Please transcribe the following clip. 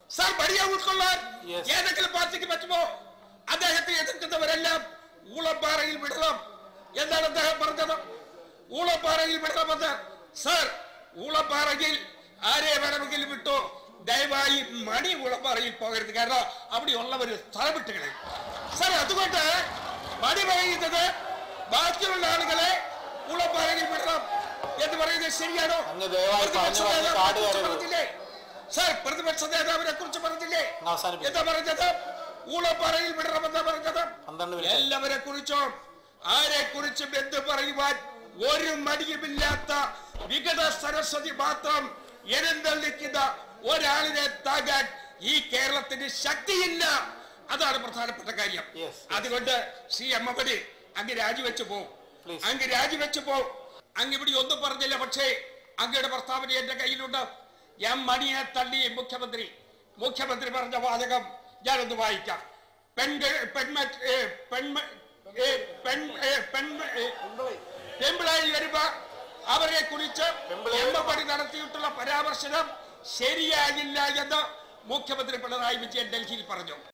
Sir ബടിയ ഉൾക്കൊള്ളാൻ Yes. ഏതെങ്കിലും പാർട്ടിക്ക് പറ്റുമോ അദ്ദേഹത്തെ എതിർക്കുന്നവരെല്ലാം ഊളപ്പാറയിൽ വിടണം എന്താണ് അദ്ദേഹം പറഞ്ഞത് ഊളപ്പാറയിൽ വിടണമെന്ന് സാർ ഊളപ്പാറയിൽ ആരെ വേണമെങ്കിലും വിട്ടോ ദയവായി മണി ഊളപ്പാറയിൽ പോകരുത് കാരണം അവിടെയുള്ളവർ സ്ഥലം വിട്ട് കളയും സാർ അതുകൊണ്ട് മണി പറയുന്നത് ബാക്കിയുള്ള ആളുകളെ ഊളപ്പാറയിൽ വിടണം എന്ന് പറയുന്നത് ശരിയാണോ അങ്ങ് ദയവായി പ്രതിപക്ഷ പറഞ്ഞു പറഞ്ഞ് നേതാവിനെ കാട് കുറിച്ച് കയറരുത്. പറഞ്ഞില്ലേ സാർ പ്രതിപക്ഷ നേതാവിനെ കുറിച്ച് പറഞ്ഞില്ലേ അങ്ങ് അവസാനിപ്പിക്കും. എന്താ പറഞ്ഞത് ഊളപ്പാറയിൽ വിടണമെന്നാ പറഞ്ഞത് പന്ത്രണ്ട് മിനിറ്റ് എല്ലാവരെ കുറിച്ചും ആരെ കുറിച്ചും എന്ത് പറയുവാൻ ഒരു മടിയുമില്ലാത്ത വികട സരസ്വതി മാത്രം എഴുന്നള്ളിക്കുന്ന ഒരാളിനെ താകാൻ ഈ കേരളത്തിന് ശക്തിയില്ല അതാണ് പ്രധാനപ്പെട്ട കാര്യം Yes, yes. അതുകൊണ്ട് സി എം എമ്മടി അങ്ങ് രാജിവെച്ചു പോകും Please. അങ്ങ് രാജിവെച്ചു പോകും അങ്ങ് ഇവിടെ ഒന്നും പറഞ്ഞില്ല പക്ഷേ അങ്ങയുടെ പ്രസ്താവന എന്റെ കയ്യിലുണ്ട് എം മണിയെ തള്ളി മുഖ്യമന്ത്രി മുഖ്യമന്ത്രി പറഞ്ഞ വാചകം ഞാനൊന്ന് വായിക്കാം പെൺകൾ പെൺമ ഏ, പെൺമ ഏ, പെൺ ഏ, പെൺമ ഏ, പെമ്പിളായി വരുമ്പോ അവരെ കുറിച്ച് എമ്മപ്പടി നടത്തിയിട്ടുള്ള പരാമർശനം ശരിയാകില്ല എന്ന് മുഖ്യമന്ത്രി പിണറായി വിജയൻ ഡൽഹിയിൽ പറഞ്ഞു